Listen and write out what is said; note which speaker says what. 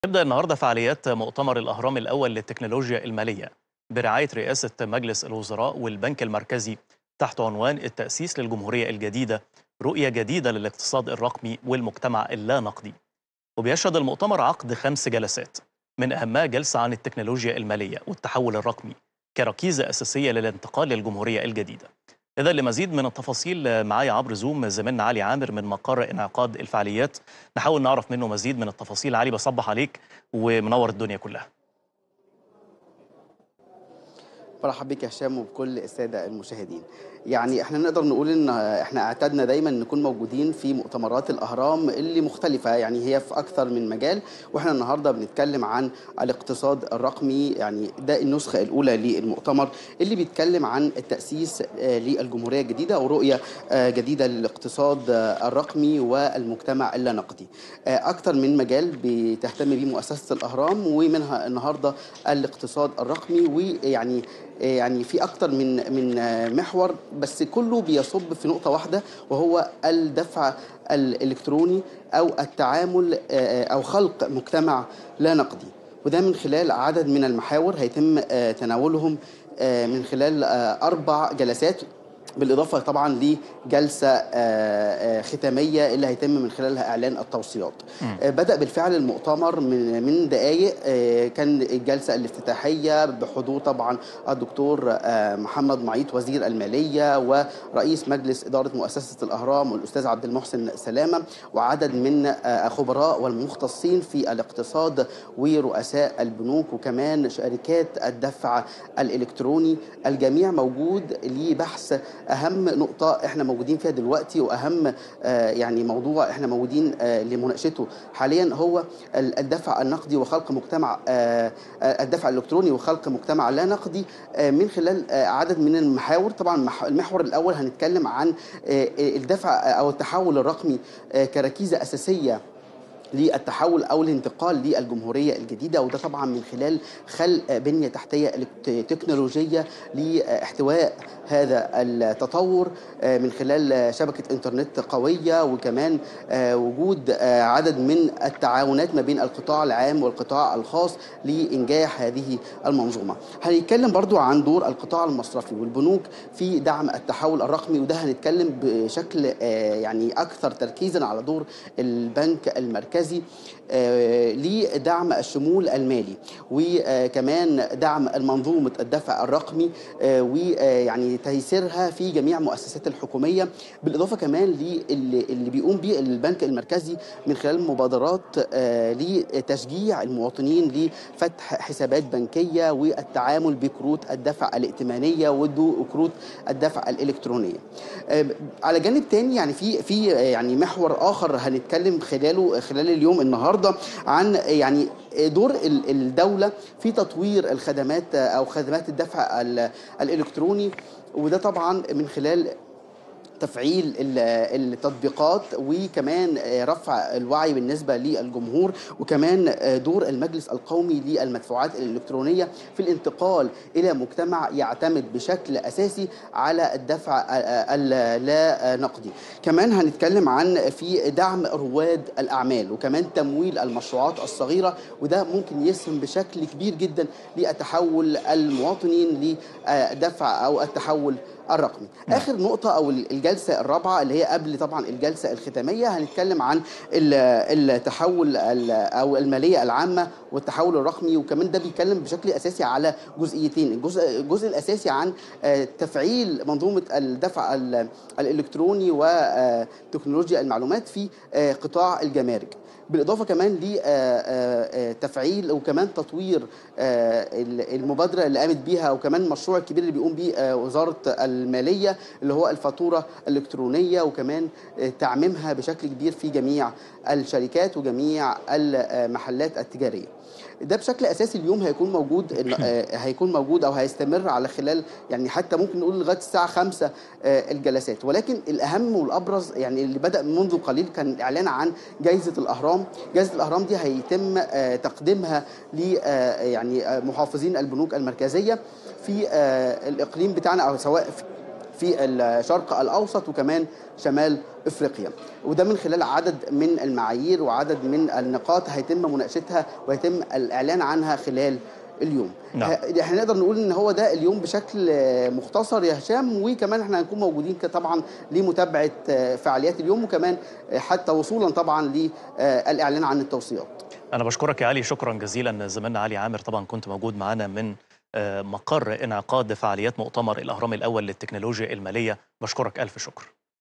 Speaker 1: نبدأ النهارده فعاليات مؤتمر الأهرام الأول للتكنولوجيا المالية برعاية رئاسة مجلس الوزراء والبنك المركزي تحت عنوان التأسيس للجمهورية الجديدة رؤية جديدة للاقتصاد الرقمي والمجتمع اللا نقدي وبيشهد المؤتمر عقد خمس جلسات من أهمها جلسة عن التكنولوجيا المالية والتحول الرقمي كركيزة أساسية للانتقال للجمهورية الجديدة إذا لمزيد من التفاصيل معايا عبر زوم زميلنا علي عامر من مقر انعقاد الفعاليات نحاول نعرف منه مزيد من التفاصيل علي بصبح عليك ومنور الدنيا كلها
Speaker 2: مرحب بك يا هشام وبكل الساده المشاهدين. يعني احنا نقدر نقول ان احنا اعتدنا دايما نكون موجودين في مؤتمرات الاهرام اللي مختلفه يعني هي في اكثر من مجال واحنا النهارده بنتكلم عن الاقتصاد الرقمي يعني ده النسخه الاولى للمؤتمر اللي بيتكلم عن التاسيس للجمهوريه الجديده ورؤيه جديده للاقتصاد الرقمي والمجتمع اللا نقدي. اكثر من مجال بتهتم بيه مؤسسه الاهرام ومنها النهارده الاقتصاد الرقمي ويعني يعني في اكتر من من محور بس كله بيصب في نقطه واحده وهو الدفع الالكتروني او التعامل او خلق مجتمع لا نقدي وده من خلال عدد من المحاور هيتم تناولهم من خلال اربع جلسات بالاضافه طبعا لجلسه ختاميه اللي هيتم من خلالها اعلان التوصيات. م. بدا بالفعل المؤتمر من من دقائق كان الجلسه الافتتاحيه بحضور طبعا الدكتور محمد معيط وزير الماليه ورئيس مجلس اداره مؤسسه الاهرام والاستاذ عبد المحسن سلامه وعدد من خبراء والمختصين في الاقتصاد ورؤساء البنوك وكمان شركات الدفع الالكتروني الجميع موجود لبحث اهم نقطه احنا موجودين فيها دلوقتي واهم يعني موضوع احنا موجودين لمناقشته حاليا هو الدفع النقدي وخلق مجتمع الدفع الالكتروني وخلق مجتمع لا نقدي من خلال عدد من المحاور طبعا المحور الاول هنتكلم عن الدفع او التحول الرقمي كركيزه اساسيه للتحول او الانتقال للجمهوريه الجديده وده طبعا من خلال خلق بنيه تحتيه تكنولوجيه لاحتواء هذا التطور من خلال شبكه انترنت قويه وكمان وجود عدد من التعاونات ما بين القطاع العام والقطاع الخاص لانجاح هذه المنظومه. هنتكلم برضو عن دور القطاع المصرفي والبنوك في دعم التحول الرقمي وده هنتكلم بشكل يعني اكثر تركيزا على دور البنك المركزي المركزي لدعم الشمول المالي وكمان دعم منظومة الدفع الرقمي ويعني تيسيرها في جميع مؤسسات الحكومية بالإضافة كمان اللي بيقوم به البنك المركزي من خلال مبادرات لتشجيع المواطنين لفتح حسابات بنكية والتعامل بكروت الدفع الائتمانية وكروت الدفع الإلكترونية على جانب تاني يعني في في يعني محور آخر هنتكلم خلاله خلال اليوم النهارده عن يعني دور الدوله في تطوير الخدمات او خدمات الدفع الالكتروني وده طبعا من خلال تفعيل التطبيقات وكمان رفع الوعي بالنسبه للجمهور وكمان دور المجلس القومي للمدفوعات الالكترونيه في الانتقال الى مجتمع يعتمد بشكل اساسي على الدفع اللا نقدي. كمان هنتكلم عن في دعم رواد الاعمال وكمان تمويل المشروعات الصغيره وده ممكن يسهم بشكل كبير جدا لتحول المواطنين لدفع او التحول الرقمي اخر نقطه او الجلسه الرابعه اللي هي قبل طبعا الجلسه الختاميه هنتكلم عن التحول او الماليه العامه والتحول الرقمي وكمان ده بيتكلم بشكل اساسي على جزئيتين الجزء الجزء الاساسي عن تفعيل منظومه الدفع الالكتروني وتكنولوجيا المعلومات في قطاع الجمارك بالاضافه كمان لتفعيل وكمان تطوير المبادره اللي قامت بيها وكمان المشروع الكبير اللي بيقوم بيه وزاره الماليه اللي هو الفاتوره الالكترونيه وكمان تعميمها بشكل كبير في جميع الشركات وجميع المحلات التجاريه. ده بشكل اساسي اليوم هيكون موجود هيكون موجود او هيستمر على خلال يعني حتى ممكن نقول لغايه الساعه 5 الجلسات ولكن الاهم والابرز يعني اللي بدا منذ قليل كان الاعلان عن جائزه الاهرام جائزه الاهرام دي هيتم تقديمها ل يعني محافظين البنوك المركزيه في الاقليم بتاعنا او سواء في الشرق الاوسط وكمان شمال افريقيا وده من خلال عدد من المعايير وعدد من النقاط هيتم مناقشتها ويتم الاعلان عنها خلال اليوم
Speaker 1: نعم.
Speaker 2: ه- احنا نقدر نقول ان هو ده اليوم بشكل آه، مختصر يا هشام وكمان احنا هنكون موجودين ك- طبعا لمتابعه آه، فعاليات اليوم وكمان آه، حتى وصولا طبعا للاعلان عن التوصيات
Speaker 1: أنا بشكرك يا علي شكرا جزيلا زميلنا علي عامر طبعا كنت موجود معنا من آه، مقر انعقاد فعاليات مؤتمر الأهرام الأول للتكنولوجيا المالية بشكرك ألف شكر